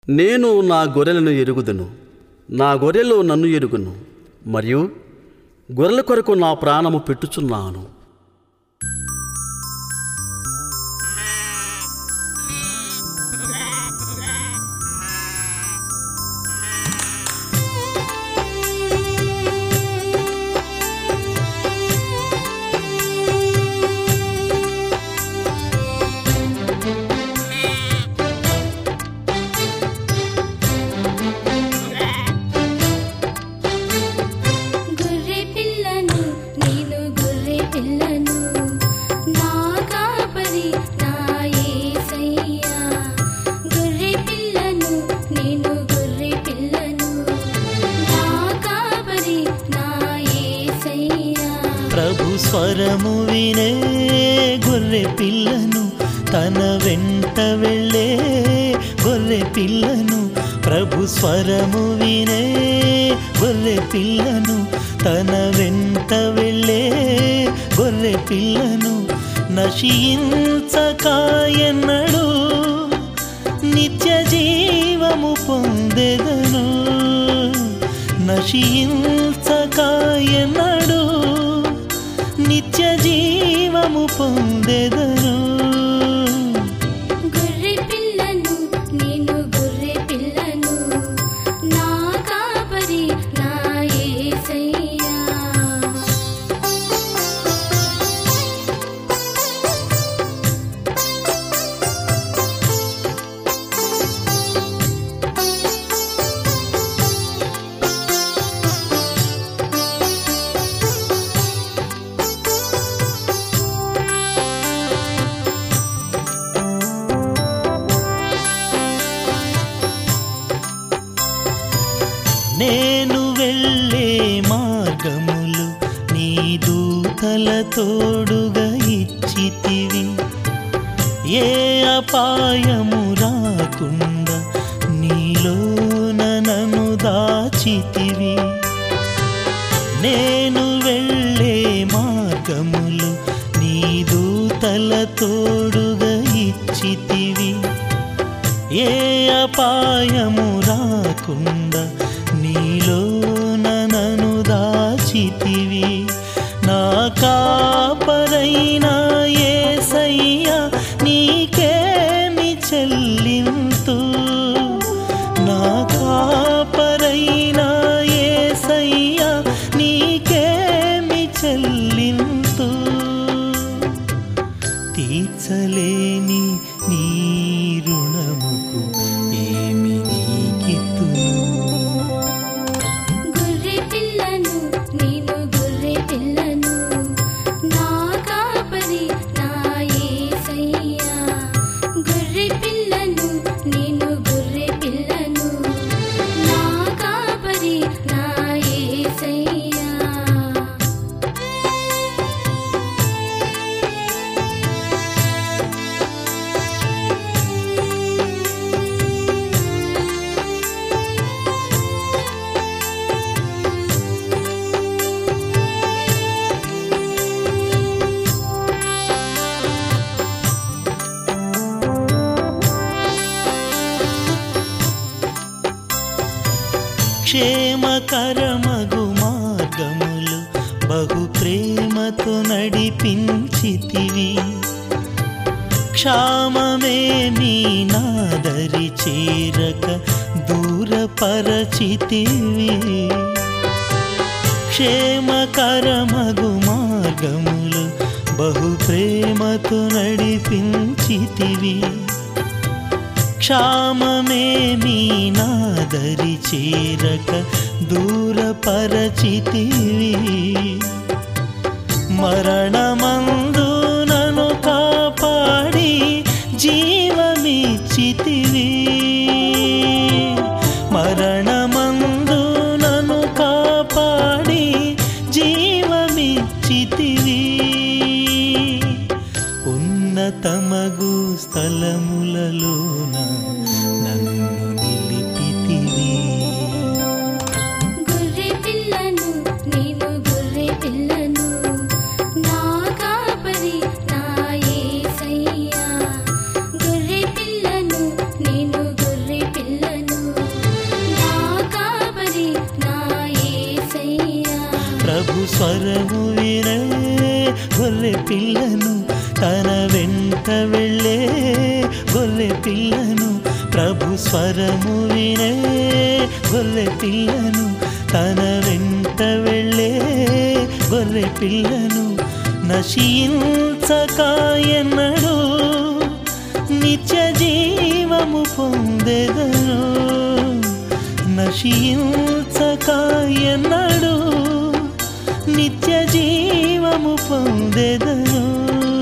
నేను నా గొర్రెలను ఎరుగుదును నా గొర్రెలు నన్ను ఎరుగును మరియు గొర్రెల కొరకు నా ప్రాణము పెట్టుచున్నాను గొర్రె పిల్లను నేను గొర్రె పిల్లను నా కాపరి నా యేసయ్యా గొర్రె పిల్లను నేను గొర్రె పిల్లను నా కాపరి నా యేసయ్యా ప్రభు స్వరము వినే గొర్రె పిల్లను తన వెంట వెళ్ళే గొర్రె పిల్లను ప్రభు స్వరము వినే గొర్రె పిల్లను తన వెంట వెళ్ళే గొర్రె పిల్లను నశించకాయన్నడు నిత్య జీవము పొందెదను నశించకాయనడు నిత్య జీవము పొందెదను గొర్రె పిల్లను నేను గొర్రె పిల్లను నా కాపరి నా యేసయ్యా నేను వెళ్ళే మార్గములు నీ దూతల తోడుగా ఇచ్చితివి ఏ అపాయము రాకుండా నీలోన నన్ను దాచితివి నేను వెళ్ళే మార్గములు నీ దూతల తోడుగా ఇచ్చితివి ఏ అపాయము రాకుండా నీలోన నన్ను దాచితివి నా కాపరైనా ఏసయ్యా నీకేమి చెల్లింతు నా కాపరైనా ఏసయ్యా నీకేమి చెల్లింతు తీర్చలేని నీ రుణముకు ఏమి నీకిత్తును గొర్రె పిల్లను నేను గొర్రె పిల్లను నా కాపరి నా యేసయ్యా గొర్రె పిల్లను నేను గొర్రె పిల్లను నా కాపరి నా యేసయ్యా క్షేమకరమగు మార్గములు బహు ప్రేమతో నడిపించితివి క్షామమేమీ నాదరి చేరక దూరపరచితివి క్షేమకరమగు మార్గములు బహు ప్రేమతో నడిపించితివి క్షామమేమీ నాదరి చేరక దూరపరచితివి మరణమందు నన్ను కాపాడి జీవమిచ్చితివి మరణమందు నన్ను కాపాడి జీవమిచ్చితివి ఉన్నతమగు స్థలములలోన నన్ను నిలిపితివి గొర్రె పిల్లను నేను గొర్రె పిల్లను నా కాపరి స్వరము వినే గొర్రె పిల్లను తన వెంట వెళ్ళే గొర్రె పిల్లను ప్రభు స్వరము వినే గొర్రె పిల్లను తన వెంట వెళ్ళే గొర్రె పిల్లను నశించకాయన్నడు నిత్య జీవము పొందెదను నశించకాయన్నడు నిత్య జీవము పొందెదను